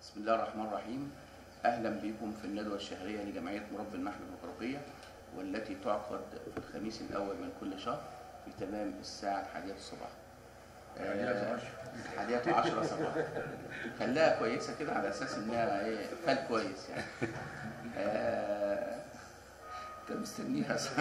بسم الله الرحمن الرحيم اهلا بكم في الندوه الشهريه لجمعيه مربي النحل البقرقيه والتي تعقد في الخميس الاول من كل شهر في تمام الساعه الحادية الصباح آه، الحادية عشرة صباحا خلاها كويسة كده على أساس إنها إيه فال كويس يعني آه، أنت مستنيها صح؟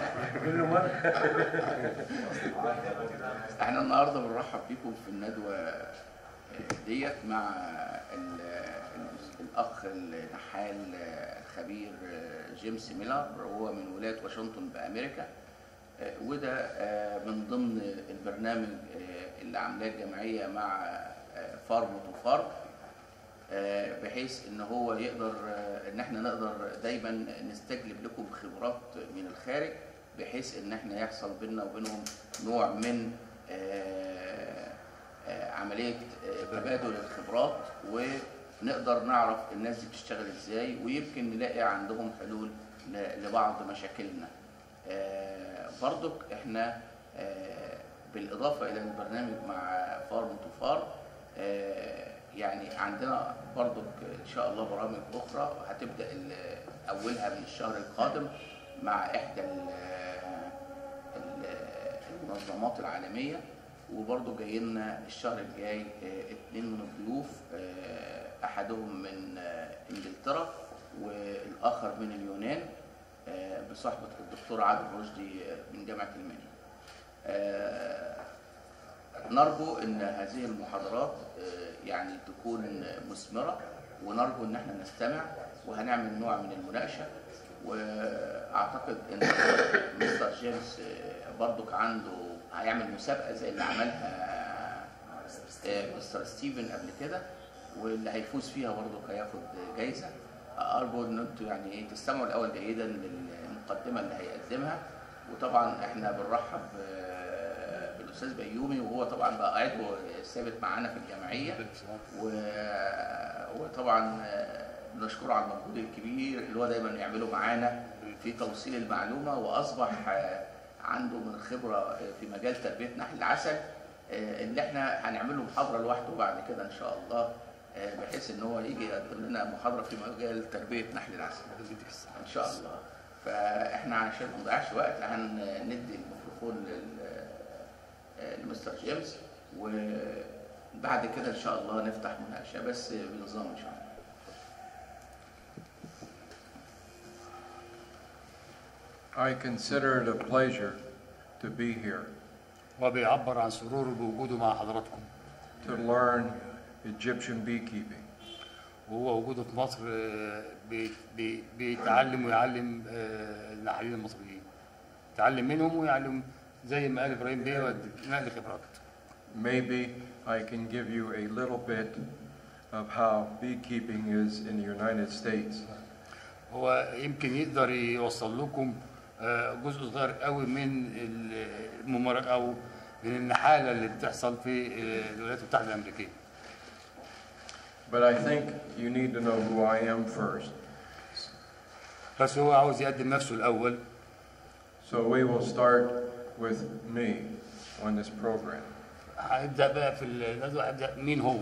احنا النهارده بنرحب بيكم في الندوه ديت مع ال- ال- الاخ النحال الخبير جيمس ميلر وهو من ولايه واشنطن بامريكا وده من ضمن البرنامج اللي عاملاه الجمعيه مع فارم تو فارم بحيث ان هو يقدر ان احنا نقدر دايما نستجلب لكم خبرات من الخارج بحيث ان احنا يحصل بيننا وبينهم نوع من آه، آه، عمليه آه، تبادل الخبرات ونقدر نعرف الناس دي بتشتغل ازاي ويمكن نلاقي عندهم حلول ل- لبعض مشاكلنا آه، برضك احنا آه، بالاضافه الى البرنامج مع فارم تو فارم آه، يعني عندنا برضك ان شاء الله برامج اخرى هتبدا ال- اولها من الشهر القادم مع احدى ال- ال- المنظمات العالميه وبرضه جاي لنا الشهر الجاي آه، اتنين من الضيوف آه، احدهم من آه، انجلترا والاخر من اليونان آه، بصحبه الدكتور عادل رشدي آه، من جامعه المنيا. آه، نرجو ان هذه المحاضرات آه، يعني تكون مثمره ونرجو ان احنا نستمع وهنعمل نوع من المناقشه واعتقد ان مستر جيمس آه، برضك عنده هيعمل مسابقه زي اللي عملها آه، مستر ستيفن قبل كده واللي هيفوز فيها برضك هياخد جايزه ارجو ان انتوا يعني ايه تستمعوا الاول جيدا للمقدمه اللي هيقدمها وطبعا احنا بنرحب آه، بالاستاذ بيومي وهو طبعا بقى عضو ثابت معانا في الجمعيه و- وطبعا آه، بنشكره على المجهود الكبير اللي هو دايما يعمله معانا في توصيل المعلومه واصبح آه، عنده من خبره آه، في مجال تربيه نحل العسل آه، اللي احنا هنعمله محاضره لوحده بعد كده ان شاء الله آه، بحيث ان هو يجي يقدم لنا محاضره في مجال تربيه نحل العسل ان شاء الله فاحنا عشان ما نضيعش وقت هندي الميكروفون لل- آه، لمستر جيمس وبعد كده ان شاء الله نفتح مناقشه بس بنظام ان شاء الله I consider it a pleasure to be here وبيعبر عن سروره بوجوده مع حضراتكم to learn Egyptian beekeeping. وهو وجوده في مصر آه، بي- بي- بيتعلم ويعلم آه، النحالين المصريين يتعلم منهم ويعلم زي ما قال ابراهيم بيه نقل خبرات Maybe I can give you a little bit of how beekeeping is in the United States. هو يمكن يقدر يوصل لكم آه، جزء صغير قوي من الممار او من النحاله اللي بتحصل في آه، الولايات المتحده الامريكيه But I think you need to know who I am first. بس هو عاوز يقدم نفسه الاول So we will start with me on this program. هنبدا بقى في الندوه هبدا مين هو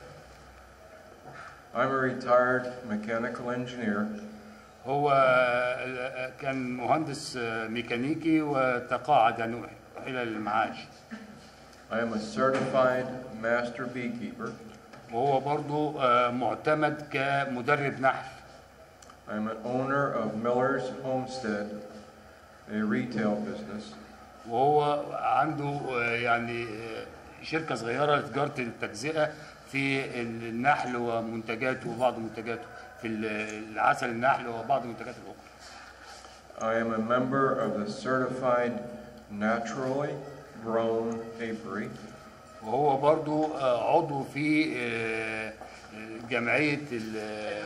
I'm a retired mechanical engineer هو آه، كان مهندس آه، ميكانيكي وتقاعد يعني الى المعاش I am a certified master beekeeper. وهو برضو آه، معتمد كمدرب نحل I'm an owner of Miller's Homestead, a retail business. وهو عنده آه، يعني آه، شركة صغيرة لتجارة التجزئة في النحل ومنتجاته وبعض منتجاته في العسل النحل وبعض المنتجات الأخرى I am a member of the certified naturally grown apiary. وهو برضو آه، عضو في آه، آه، جمعية ال-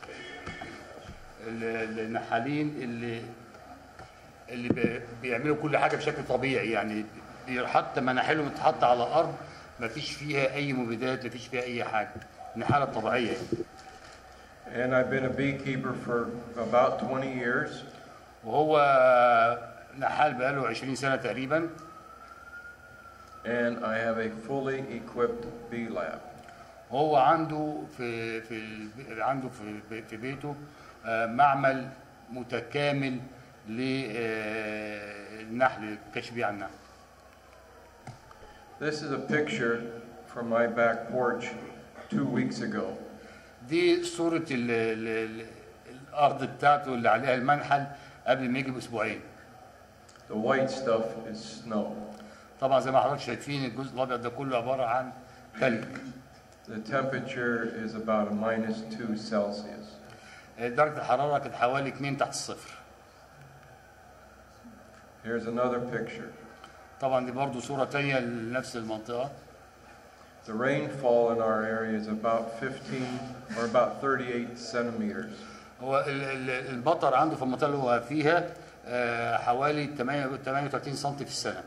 ال- النحالين اللي اللي بي- بيعملوا كل حاجة بشكل طبيعي يعني بي- حتى مناحلهم تتحط على الأرض ما فيش فيها أي مبيدات ما فيش فيها أي حاجة النحالة الطبيعية يعني. And I've been a beekeeper for about 20 years. وهو نحال بقاله 20 سنة تقريبا And I have a fully equipped bee lab. وهو عنده في في الب- عنده في في بيته آه، معمل متكامل للنحل كشف بيه عن النحل This is a picture from my back porch two weeks ago. دي صورة ال ال ال الأرض بتاعته اللي عليها المنحل قبل ما يجي بأسبوعين The white stuff is snow. طبعا زي ما حضرتك شايفين الجزء الأبيض ده كله عبارة عن ثلج The temperature is about a minus two Celsius. درجة الحرارة كانت حوالي 2 تحت الصفر Here's another picture. طبعا دي برضو صورة تانية لنفس المنطقة The rainfall in our area is about 15 or about 38 centimeters. هو ال- ال- المطر عنده في المنطقة اللي هو فيها آه، حوالي 38 سم في السنة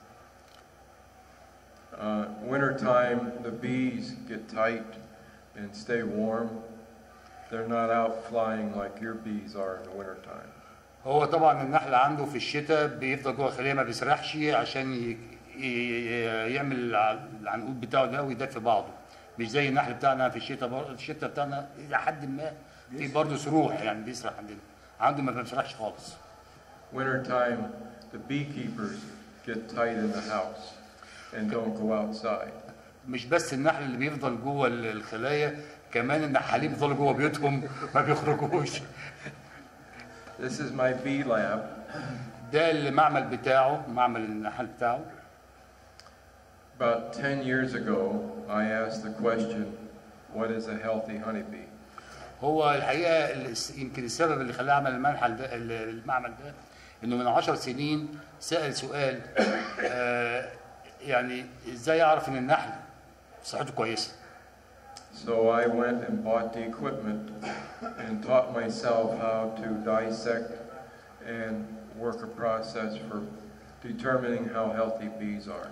Uh, winter time, the bees get tight and stay warm. They're not out flying like your bees are in the winter time. هو طبعا النحل عنده في الشتاء بيفضل جوه الخلية ما بيسرحش عشان ي- ي- يعمل الع- العنقود بتاعه ده ويدفي بعضه مش زي النحل بتاعنا في الشتاء بر... الشتاء بتاعنا إلى حد ما في برضه سروح يعني بيسرح عندنا عنده ما بيسرحش خالص Winter time, the beekeepers get tight in the house and don't go outside. مش بس النحل اللي بيفضل جوه ال- الخلايا كمان النحالين بيفضلوا جوه بيوتهم ما بيخرجوش This is my bee lab. ده المعمل بتاعه معمل النحل بتاعه About 10 years ago, I asked the question, what is a healthy honeybee? هو الحقيقه الس- يمكن السبب اللي خلاه عمل المنحل ده ال- المعمل ده انه من عشر سنين سال سؤال آه يعني ازاي اعرف ان النحل صحته كويسه So I went and bought the equipment and taught myself how to dissect and work a process for determining how healthy bees are.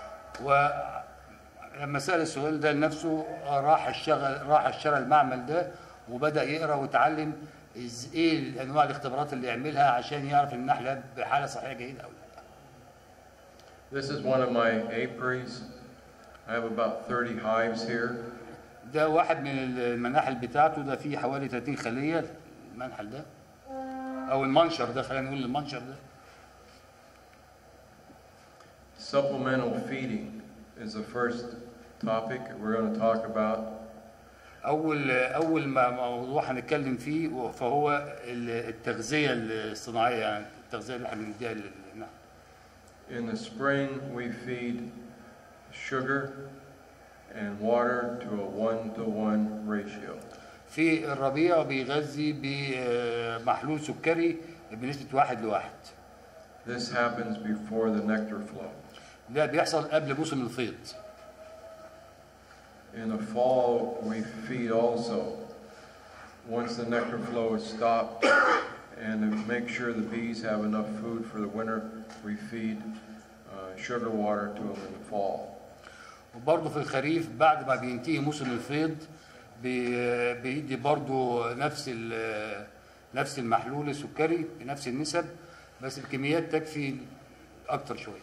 ولما سال السؤال ده لنفسه راح اشتغل راح اشترى المعمل ده وبدا يقرا ويتعلم إز- ايه انواع الاختبارات اللي يعملها عشان يعرف ان النحله بحاله صحيه جيده او لا This is one of my apiaries. I have about 30 hives here. ده واحد من المناحل بتاعته ده فيه حوالي 30 خليه المنحل ده او المنشر ده خلينا نقول المنشر ده Supplemental feeding is the first topic we're going to talk about. اول اول ما موضوع هنتكلم فيه فهو التغذيه الصناعيه يعني التغذيه اللي احنا بنديها للنحل In the spring, we feed sugar and water to a one-to-one ratio. في الربيع بيغذي بمحلول سكري بنسبه واحد لواحد This happens before the nectar flow. ده بيحصل قبل موسم الفيض In the fall, we feed also. Once the nectar flow is stopped, and to make sure the bees have enough food for the winter, we feed uh, sugar water to them in the fall. وبرضه في الخريف بعد ما بينتهي موسم الفيض بي- بيدي برضه نفس ال- نفس المحلول السكري بنفس النسب بس الكميات تكفي اكتر شويه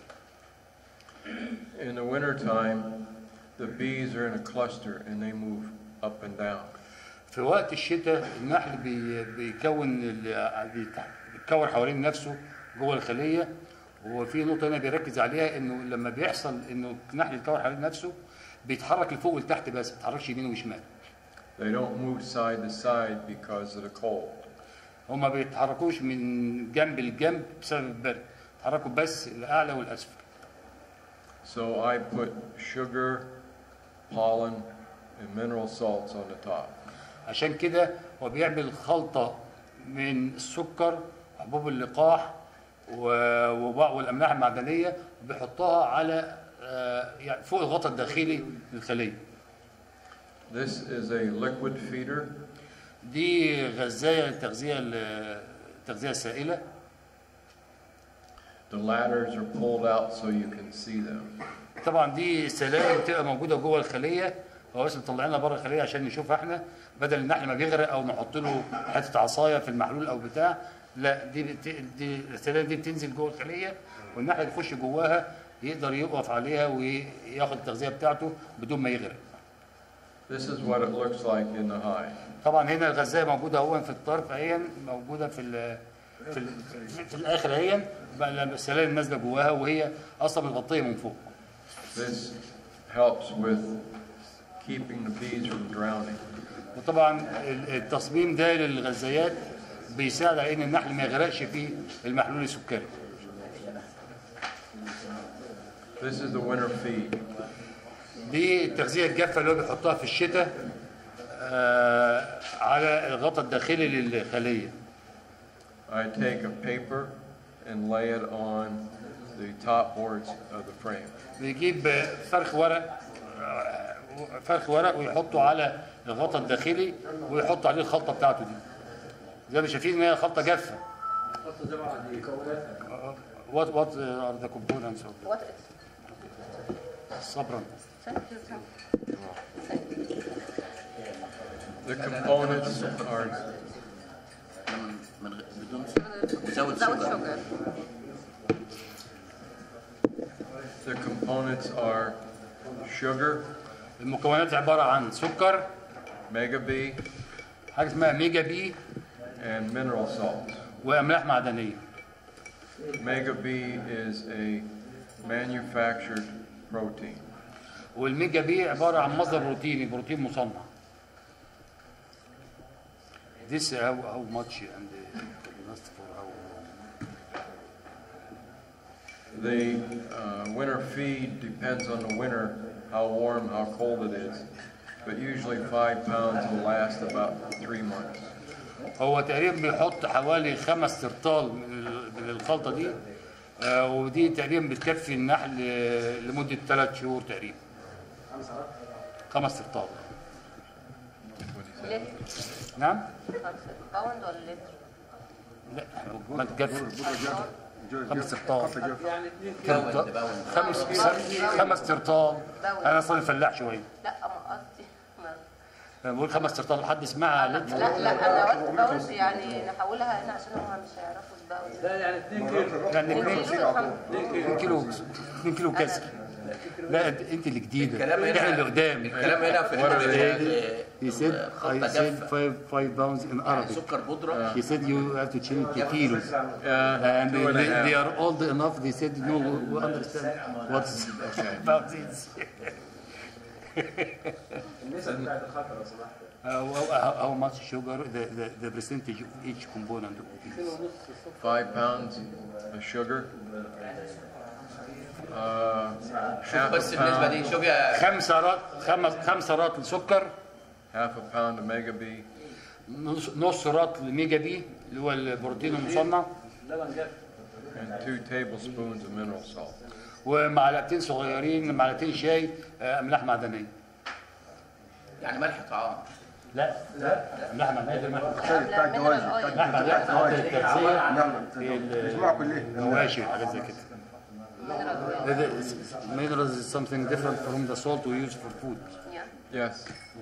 In the winter time, the bees are in a cluster and they move up and down. في وقت الشتاء النحل بي- بيكون ال- بيت- بيتكون حوالين نفسه جوه الخليه وفي نقطه هنا بيركز عليها انه لما بيحصل انه النحل يتكون حوالين نفسه بيتحرك لفوق ولتحت بس ما بيتحركش يمين وشمال They don't move side to side because of the cold. هما ما بيتحركوش من جنب لجنب بسبب البرد بيتحركوا بس الاعلى والاسفل So I put sugar, pollen, and mineral salts on the top. عشان كده هو بيعمل خلطه من السكر حبوب اللقاح و- وبع- والاملاح المعدنيه وبيحطها على آه، يعني فوق الغطاء الداخلي للخليه This is a liquid feeder. دي غذايه التغذيه التغذيه السائله The ladders are pulled out so you can see them. طبعا دي سلالم بتبقى موجوده جوه الخليه هو بس مطلعينها بره الخليه عشان نشوفها احنا بدل النحل ما بيغرق او نحط له حته عصايه في المحلول او بتاع لا دي بت... دي السلالم دي بتنزل جوه الخليه والنحل يخش جواها يقدر يقف عليها وياخد التغذيه بتاعته بدون ما يغرق This is what it looks like in the hive. طبعا هنا الغذايه موجوده اهو في الطرف اهي موجوده في ال في, ال في, في الاخر اهي بقى لما السلالم نازله جواها وهي اصلا متغطيه من فوق This helps with keeping the bees from drowning. وطبعا ال- التصميم ده للغذايات بيساعد على ان النحل ما يغرقش في المحلول السكري This is the winter feed. دي التغذيه الجافه اللي هو بيحطها في الشتاء آه على الغطاء الداخلي للخليه I take a paper and lay it on the top boards of the frame. بيجيب فرخ ورق آه، فرخ ورق ويحطه على الغطاء الداخلي ويحط عليه الخلطه بتاعته دي زي ما شايفين ان هي خلطه جافه وات وات ار ذا كومبوننتس What is? صبرا Thank you. Thank you. The components are من من غ- بدون without Without sugar. sugar. the components are sugar, المكونات عباره عن سكر mega B, حاجه اسمها ميجا بي and mineral salts. واملاح معدنيه Mega B is a manufactured protein. والميجا بي عباره عن مصدر بروتيني بروتين مصنع This how, how much and uh, last for how long? The uh, winter feed depends on the winter, how warm, how cold it is. But usually five pounds will last about three months. هو تقريبا بيحط حوالي خمس ترطال من ال- من الخلطه دي آه، ودي تقريبا بتكفي النحل آه، لمده ثلاث شهور تقريبا خمس ترطال لتر نعم باوند ولا لتر؟ لا ما تكفي خمس ترطال باوند باوند خمس خمس ترطال انا اصلا فلاح شويه لا ما قصدي ما- أنا بقول خمس ترطال حد سمعها لا لتر لا انا قلت باوند يعني نحولها هنا عشان هم مش هيعرفوا الباوند يعني 2 كيلو خم- 2 كيلو 2 كيلو كسر لا أنت- انت اللي جديده الكلام احنا اللي هنا قدام الكلام هنا في ال- He said, خلطة I said جافة. five, five pounds in يعني Arabic. سكر بودرة He said you have to change the kilos. Yeah, And two they, and a they, they half. are old enough, they said, no, we understand what's about this. Uh, well, how, how much sugar, the, the, the percentage of each component of this? Five pounds of sugar. Uh, half بس a النسبة pound, دي شوف يا خمسة رات خمس خمسة رات سكر half a pound of mega B, نص نص رات الميجا بي اللي هو البروتين المصنع and two tablespoons of mineral salt. ومعلقتين صغيرين معلقتين شاي آه، املاح معدنيه يعني ملح طعام لا لا املاح معدنيه غير ملح لا mineral oil. املاح معدنيه بتتحط للتغذيه نعم في اسمعوا كلهم المواشي وحاجات زي كده mineral oil. minerals is something different from the salt we use for food Yeah. Yes.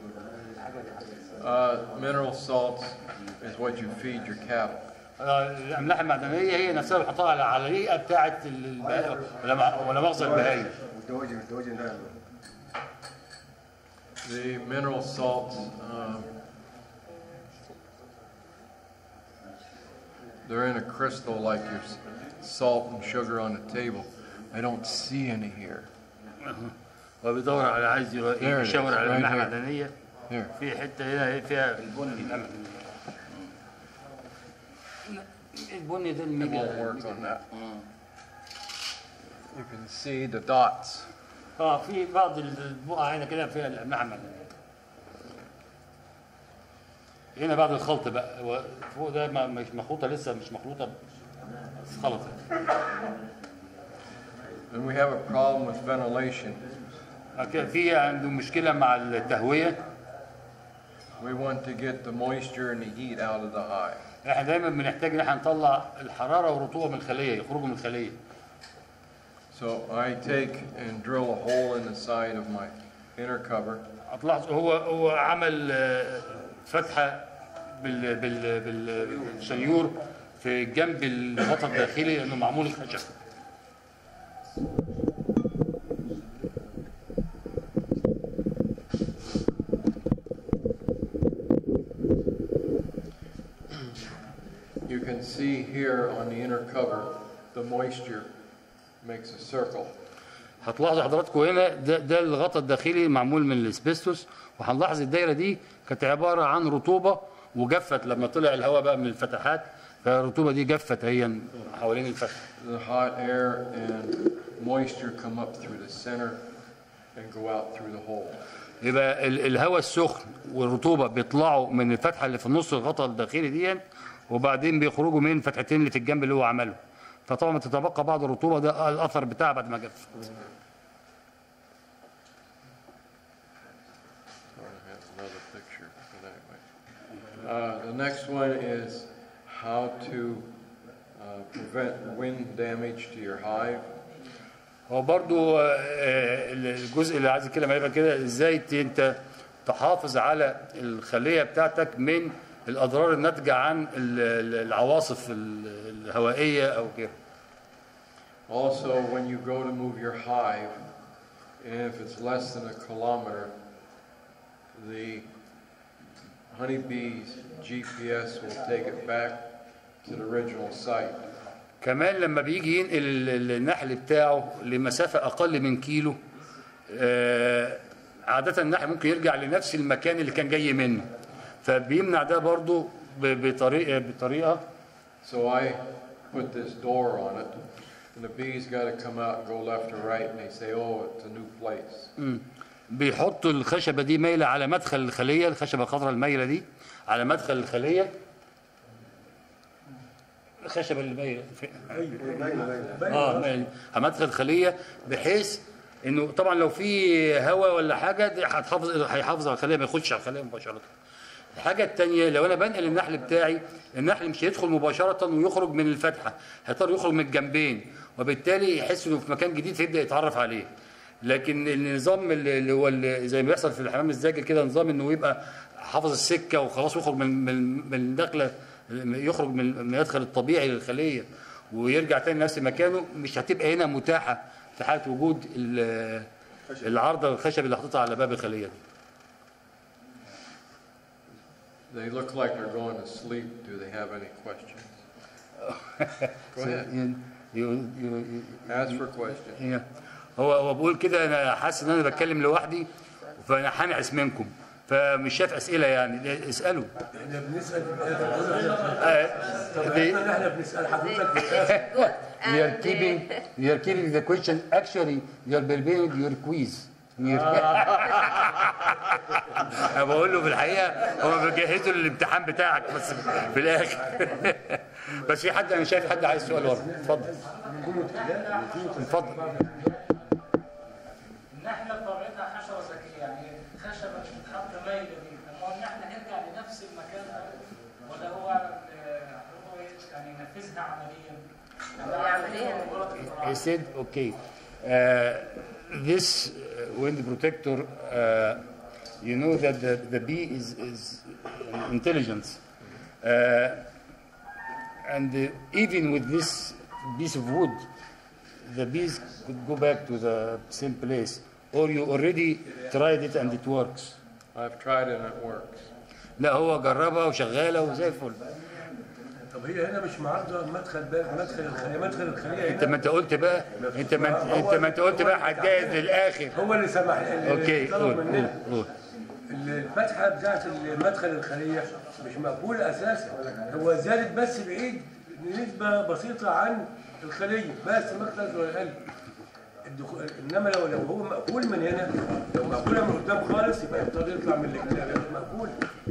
Uh, mineral salts is what you feed your cattle. آه، الاملاح المعدنيه هي نفسها اللي بنحطها على على الريقه بتاعه البهائم ولا مع- ولا مؤاخذه البهايم والدواجن الدواجن ده The mineral salts, um, they're in a crystal like your s- salt and sugar on the table. I don't see any here. هو بيدور على عايز There it is, يشاور على right الاملاح here. المعدنيه Here. في حته هنا فيها البني البني ده It won't الميجا work on that. You can see the dots. اه في بعض البقع هنا كده فيها الاملاح المعدنيه هنا بعد الخلط بقى هو فوق ده ما- مش مخلوطه لسه مش مخلوطه بس خلطت And we have a problem with ventilation. كان في عنده مشكله مع التهويه We want to get the moisture and the heat out of the hive. احنا دايما بنحتاج ان احنا نطلع الحراره والرطوبه من الخليه يخرجوا من الخليه So I take and drill a hole in the side of my inner cover. هتلاحظ هو هو عمل آه، فتحه بال بال بال بالشنيور في جنب الغطاء الداخلي لانه معمول خشب see here on the inner cover, the moisture makes a circle. هتلاحظوا حضراتكم هنا ده, ده الغطاء الداخلي معمول من الاسبستوس وهنلاحظ الدايره دي كانت عباره عن رطوبه وجفت لما طلع الهواء بقى من الفتحات فالرطوبه دي جفت هي حوالين الفتح The hot air and moisture come up through the center and go out through the hole. يبقى ال- الهواء السخن والرطوبه بيطلعوا من الفتحه اللي في النص الغطاء الداخلي دي وبعدين بيخرجوا من الفتحتين اللي في الجنب اللي هو عمله فطبعا بتتبقى بعض الرطوبه ده الاثر بتاعها بعد ما جف So I have another picture, but anyway. Uh, the next one is how to uh, prevent wind damage to your hive. هو برضو آه، آه، الجزء اللي عايز اتكلم عليه بعد كده ازاي ت- انت تحافظ على الخليه بتاعتك من الاضرار الناتجه عن ال- ال- العواصف ال- الهوائيه او كده Also, when you go to move your hive, and if it's less than a kilometer, the honeybee's GPS will take it back to the original site. كمان لما بيجي ينقل ال- ال- النحل بتاعه لمسافه اقل من كيلو آه، عاده النحل ممكن يرجع لنفس المكان اللي كان جاي منه فبيمنع ده برضو ب- بطريقه بطريقه So I put this door on it, and the bees got to come out and go left or right, and they say, oh, it's a new place. بيحطوا الخشبة دي مايلة على مدخل الخلية الخشبة الخضراء المايلة دي على مدخل الخلية الخشبة اللي مايلة في- اه مايلة. على مدخل الخلية بحيث انه طبعا لو في هواء ولا حاجة دي هتحافظ هيحافظ على الخلية ما يخش على الخلية مباشرة الحاجة التانية لو أنا بنقل النحل بتاعي النحل مش هيدخل مباشرة ويخرج من الفتحة هيضطر يخرج من الجنبين وبالتالي يحس إنه في مكان جديد فيبدأ يتعرف عليه لكن النظام اللي اللي هو اللي زي ما بيحصل في الحمام الزاجل كده نظام إنه يبقى حافظ السكة وخلاص يخرج من من من الدخلة يخرج من من المدخل الطبيعي للخلية ويرجع تاني لنفس مكانه مش هتبقى هنا متاحة في حالة وجود ال- العارضة الخشب اللي حاططها على باب الخلية دي They look like they're going to sleep. Do they have any questions? Go ahead, You- you- you- you- ask for questions. هي هو هو بقول كده انا حاسس ان انا بتكلم لوحدي فانا هنعس منكم فمش شايف اسئله يعني اسالوا احنا بنسال آه، they- احنا بنسال حضرتك في الآخر. you are keeping you are keeping the question actually you are preparing your quiz You're- انا بقول له في الحقيقه هم بيجهزوا الامتحان بتاعك بس في الاخر بس في حد انا شايف حد عايز سؤال ورا اتفضل اتفضل النحلة بطبيعتها حشرة ذكية يعني الخشبة اللي بتتحط مايلة دي هو النحلة هيرجع لنفس المكان ده ولا هو آه، هو يعني ينفذها عمليا؟ هي عمليا I said, okay, uh, this uh, wind protector, uh, you know that the, the bee is, is an intelligence. Uh, and uh, even with this piece of wood, the bees could go back to the same place. Or you already tried it and it works. I've tried it and it works. لا هو جربها وشغاله وزي الفل. طب هي هنا مش معارضه مدخل باب مدخل الخليه مدخل الخليه انت هنا ما انت قلت بقى انت ما انت ما انت قلت بقى هتجهز للاخر. هو اللي سمح اللي اوكي طلب قول قول مننا قول. الفتحه بتاعت مدخل الخليه مش مقبوله اساسا هو زادت بس بعيد نسبه بسيطه عن الخليه بس مخرج ولا اقل الدخول انما لو لو هو مقفول من هنا لو مقفوله من قدام خالص يبقى يضطر يطلع من الاجناب مش مقفول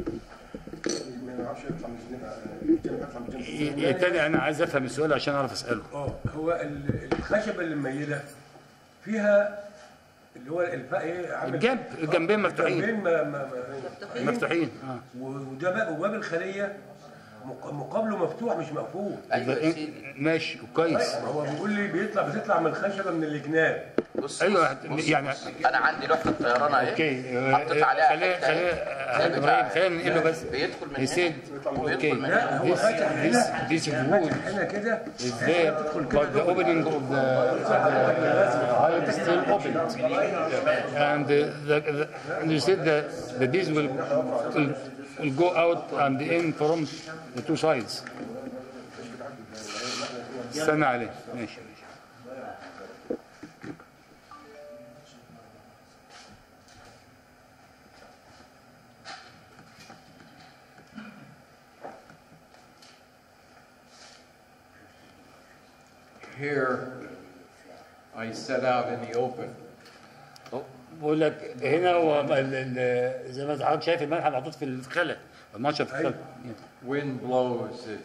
إيه تاني انا عايز افهم السؤال عشان اعرف اساله اه هو ال- الخشبه اللي مميله فيها اللي هو الف... ايه عامل الجنب الجنبين مفتوحين الجنبين ما... ما... ما... مفتوحين اه وده باب وباب الخليه مق- مقابله مفتوح مش مقفول ايوه إذا يا إيه- سيدي ماشي كويس ما هو بيقول لي بيطلع بتطلع من الخشبه من الجناب بص ايوه بص- بص يعني بص. انا عندي لوحه طيران اهي اوكي حطيت عليها خلينا حتة خلينا زي آه، بتاع- ابراهيم خلينا ننقله بس بيدخل من he هنا said وبيدخل okay من لا هنا هو this فاتح this هنا this wood هنا كده is there but the opening of the, of the hive is still open and the, the, the and you said that the bees will, will will go out and in from the two sides استنى عليه ماشي ماشي Here, I set out in the open. بقول لك هنا هو ال- ال- زي ما حضرتك شايف الملح محطوط في الخلا المنشر في الخلا Wind blows at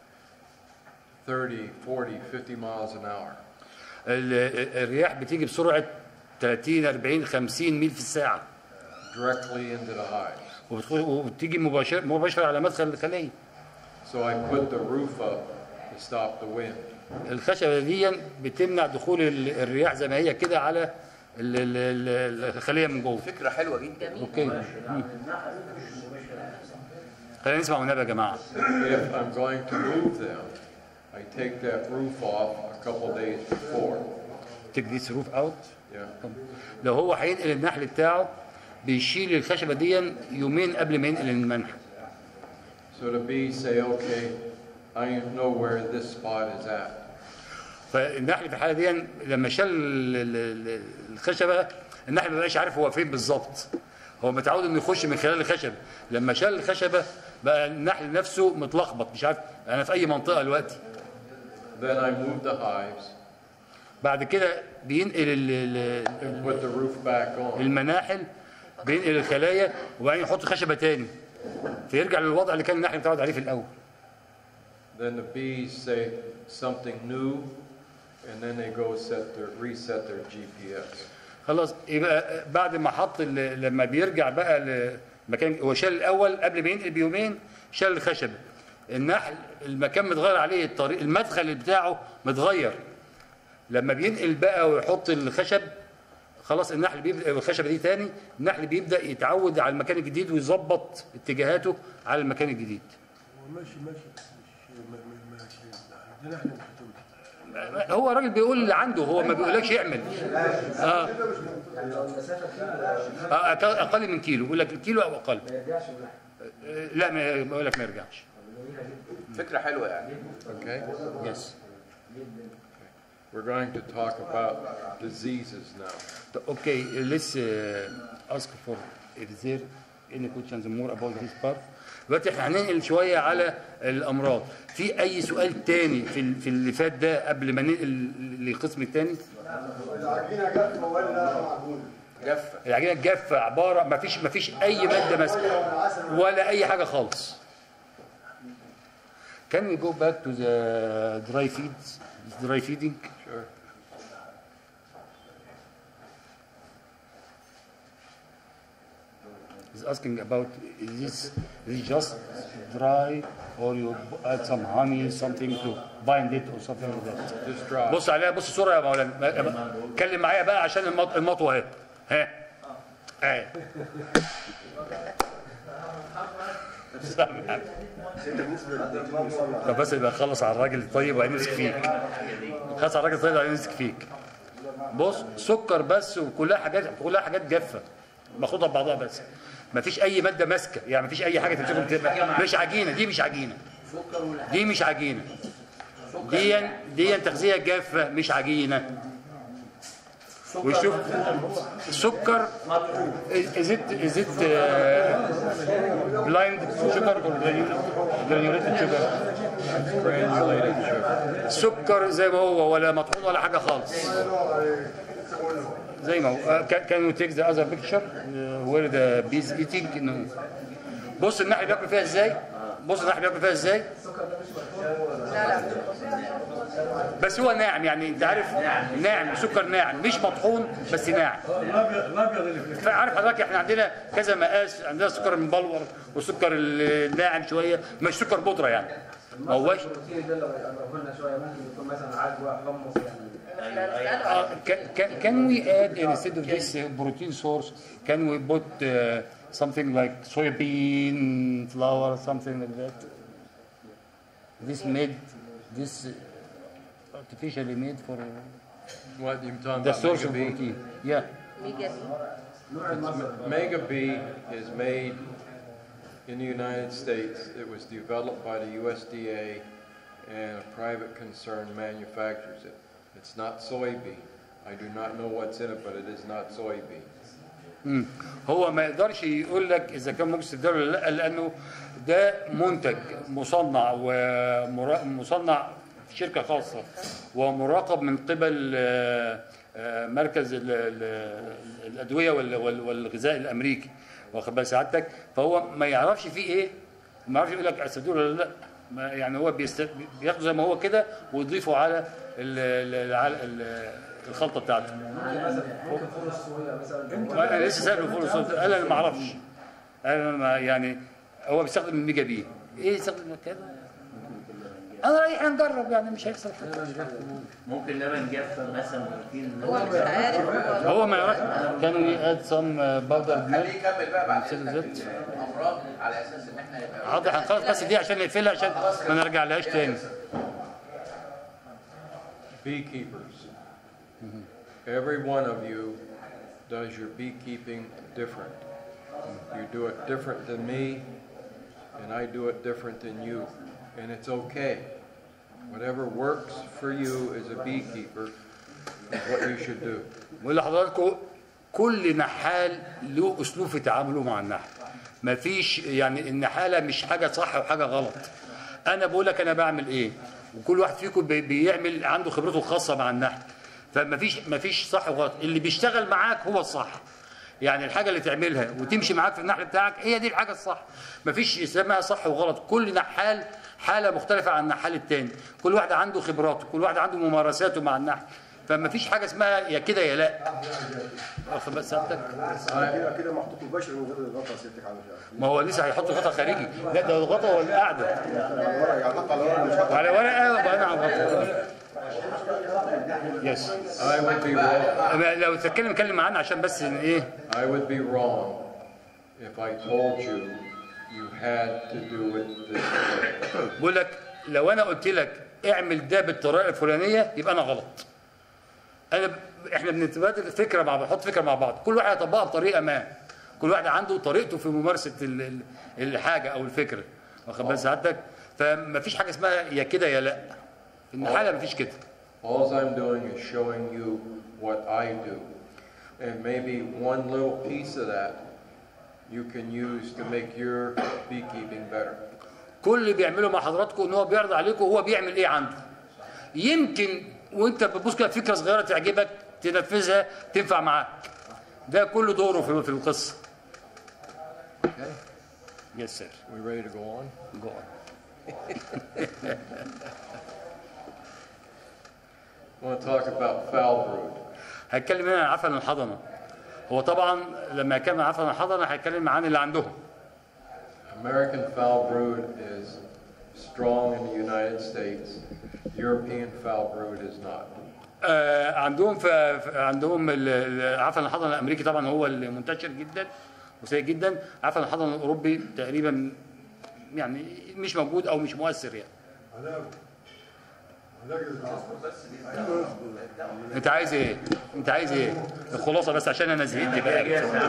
30, 40, 50 miles an hour. ال- الرياح بتيجي بسرعه 30 40 50 ميل في الساعه directly into the hives. وبتخ- وبتيجي مباشر مباشره على مدخل الخليه So I put the roof up to stop the wind. الخشبه دي بتمنع دخول ال- الرياح زي ما هي كده على ال- ال- ال- الخليه من جوه فكره حلوه جدا اوكي مم. خلينا نسمع والنبي يا جماعه If I'm going to move them, I take that roof off a couple days before. تيك ذيس روف اوت Yeah. لو هو هينقل النحل بتاعه بيشيل الخشبه دي يومين قبل ما ينقل المنحل So the bees say, okay, I know where this spot is at. فالنحل في الحاله دي لما شال ال- ال- ال- الخشبه النحل ما بقاش عارف هو فين بالظبط هو متعود انه يخش من خلال الخشب لما شال الخشبه بقى النحل نفسه متلخبط مش عارف انا في اي منطقه دلوقتي Then I move the hives, بعد كده بينقل ال- ال- ال- put the roof back on. المناحل بينقل الخلايا وبعدين يحط خشبه تاني فيرجع للوضع اللي كان النحل متعود عليه في الاول Then the bees say something new, and then they go set their, reset their GPS. خلاص يبقى بعد ما حط ال- لما بيرجع بقى لمكان هو شال الاول قبل ما ينقل بيومين شال الخشب النحل المكان متغير عليه الطريق المدخل بتاعه متغير لما بينقل بقى ويحط الخشب خلاص النحل بيبدا الخشبه دي تاني النحل بيبدا يتعود على المكان الجديد ويظبط اتجاهاته على المكان الجديد ماشي ماشي مش ما- ما- ماشي عندنا احنا مش هتمشي. هو الراجل بيقول اللي عنده هو ما بيقولكش اعمل اه آه، أقل- اقل من كيلو يقول لك كيلو او اقل آه، لا ما بقول لك ما يرجعش فكره حلوه يعني Okay? يس We're going to talk about diseases now. اوكي let's uh, ask for if there any questions more about this part دلوقتي احنا هننقل شويه على الامراض في اي سؤال تاني في ال- في اللي فات ده قبل ما ننقل للقسم الثاني العجينة جافة ولا معجونة؟ جافه العجينه الجافه عباره ما فيش ما فيش اي ماده ماسكه ولا اي حاجه خالص Can we go back to the dry feeds, dry feeding? Sure. He's asking about is this, is it just dry or you add some honey, something to bind it or something like that. Just drop. بص عليها بص الصوره يا مولانا يا م- اتكلم معايا بقى عشان المط- المطوه اهي ها اهي طب بس يبقى خلص على الراجل الطيب وهيمسك فيك خلص على الراجل الطيب وهيمسك فيك بص سكر بس وكلها حاجات كلها حاجات جافه مخلوطه ببعضها بس مفيش اي ماده ماسكه يعني مفيش اي حاجه تمسكهم تبقى مش عجينه دي مش عجينه دي مش عجينه دي دي تغذيه جافه مش عجينه وشوف سكر is it is it uh, blind sugar or granulated sugar Granulated sugar. سكر زي ما هو ولا مطحون ولا حاجه خالص زي ما هو uh, can, can you take the other picture uh, where the bees eating no. بص النحل بياكل فيها ازاي بص النحل بياكل فيها ازاي لا لا بس هو ناعم يعني انت عارف ناعم سكر ناعم مش مطحون بس ناعم الابيض الابيض اللي في فعارف حضرتك احنا عندنا كذا مقاس عندنا سكر المبلور وسكر الناعم شويه مش سكر بودره يعني ما هوش الروتين ده لو يقربوا لنا شويه ممكن يكون مثلا عجوه حمص يعني احنا هنسأله Uh, can, can, can we add instead of this uh, protein source, can we put uh, something like soybean flour, something like that? This made, this uh, artificially made for What, you talking the about source Mega of B? protein. Yeah. ميجا It's- Mega B is made in the United States. It was developed by the USDA and a private concern manufactures it. It's not soybean. I do not know what's in it, but it is not soybean. مم. هو ما يقدرش يقول لك اذا كان مجلس الدوله ولا لا لانه ده منتج مصنع ومصنع في شركه خاصه ومراقب من قبل آه، آه، مركز ال- ال- الادويه وال- وال- والغذاء الامريكي واخد بال سعادتك فهو ما يعرفش فيه ايه ما يعرفش يقول لك اسيدول ولا لا ما- يعني هو بيست... بياخده زي ما هو كده ويضيفه على ال... ال... على ال... الخلطه بتاعته ممكن مثلا ممكن فول الصويا مثلا ما انا لسه سائل فول الصوت قال انا ما اعرفش انا ما يعني هو بيستخدم الميجا بي ايه يستخدم كده انا رايح نجرب يعني مش هيحصل حاجه ممكن لبن جاف مثلا بروتين هو مش عارف هو هو ما يعرفش كانوا ياد سم باودر خليه ميلك يكمل بقى بعد سيل اذنك زيت. الامراض على اساس ان احنا نبقى حاضر هنخلص بس دي عشان نقفلها عشان ما نرجعلهاش تاني Beekeepers. Every one of you does your beekeeping different. You do it different than me, and I do it different than you. And it's okay. Whatever works for you as a beekeeper is what you should do. بقول لحضراتكم كل نحال له اسلوب في تعامله مع النحل مفيش يعني النحاله مش حاجه صح وحاجه غلط انا بقول لك انا بعمل ايه وكل واحد فيكم بي- بيعمل عنده خبرته الخاصه مع النحل فمفيش مفيش صح وغلط اللي بيشتغل معاك هو الصح يعني الحاجه اللي تعملها وتمشي معاك في النحل بتاعك هي دي الحاجه الصح مفيش اسمها صح وغلط كل نحال حاله مختلفه عن النحال التاني كل واحد عنده خبراته كل واحد عنده ممارساته مع النحل فما فيش حاجه اسمها يا كده يا لا واخد بال سيادتك كده كده محطوط مباشر من غير الغطا سيادتك على فكره ما هو لسه هيحط غطا خارجي لا ده الغطا ولا القعده الورق يعني حط على الورق مش حط وعلى ورقه وبقى على الغطا يس I would be wrong. لو تتكلم اتكلم معانا عشان بس إن ايه I would be wrong if I told you you had to do it this way. بقول لك لو انا قلت لك اعمل ده بالطريقه الفلانيه يبقى انا غلط انا ب... احنا بنتبادل فكره مع بعض نحط فكره مع بعض كل واحد يطبقها بطريقه ما كل واحد عنده طريقته في ممارسه ال... ال- الحاجه او الفكره واخد بال سعادتك فما فيش حاجه اسمها يا كده يا لا في الحاله ما فيش كده All I'm doing is showing you what I do. And maybe one little piece of that you can use to make your beekeeping better. كل اللي بيعمله مع حضراتكم ان هو بيعرض عليكم هو بيعمل ايه عنده يمكن وانت بتبص كده فكره صغيره تعجبك تنفذها تنفع معاك ده كله دوره في في القصه يس سير We ready to go on? جو I want to talk about foul brood. هيتكلم هنا عن عفن الحضنه هو طبعا لما يتكلم عن عفن الحضنه هيتكلم عن اللي عندهم American foul brood is strong in the United States. European foul brood is not. آه عندهم في في- عندهم ال- ال- عفن الحضن الامريكي طبعا هو المنتشر جدا وسيء جدا عفن الحضن الاوروبي تقريبا يعني مش موجود او مش مؤثر يعني انت عايز ايه انت عايز ايه الخلاصه بس عشان انا زهقت بقى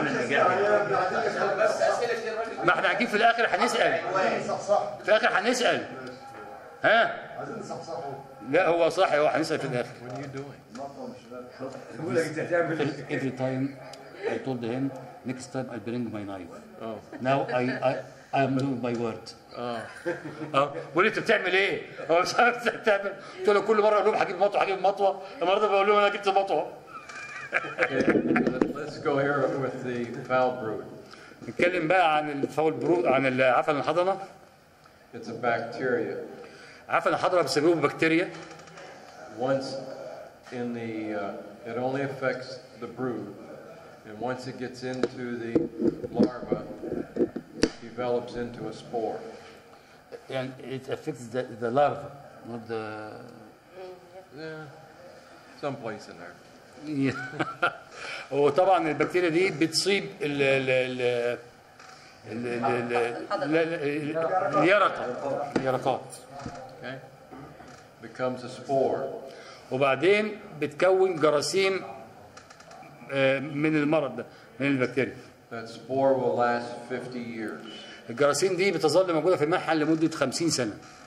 ما احنا هنجيب في الاخر هنسال في الاخر هنسال ها عايزين نصحصحه لا هو صح هو هنسال في الاخر What are you doing? بيقول لك انت هتعمل every time I told him next time I'll bring my knife. Oh. Now I I I am doing my word. Oh. اه بقول لي انت بتعمل ايه؟ هو مش عارف انت بتعمل قلت له كل مره اقول لهم هجيب مطوه هجيب مطوه النهارده بقول لهم انا جبت مطوه Okay, let's go here with the foul brood. نتكلم بقى عن الفاول برو عن العفن الحضنه It's a bacteria. عفن الحضنه بيسببه بكتيريا Once in the, uh, it only affects the brood, and once it gets into the larva, develops into a spore. يعني it affects the, the larva not the Yeah, someplace in there. وطبعا البكتيريا دي بتصيب ال ال ال ال- ال- ال- ال- ال- اليرقة اليرقات Okay? Becomes a spore. وبعدين بتكون جراثيم آه، من المرض ده من البكتيريا That spore will last 50 years. الجراثيم دي بتظل موجودة في المنحل لمدة 50 سنة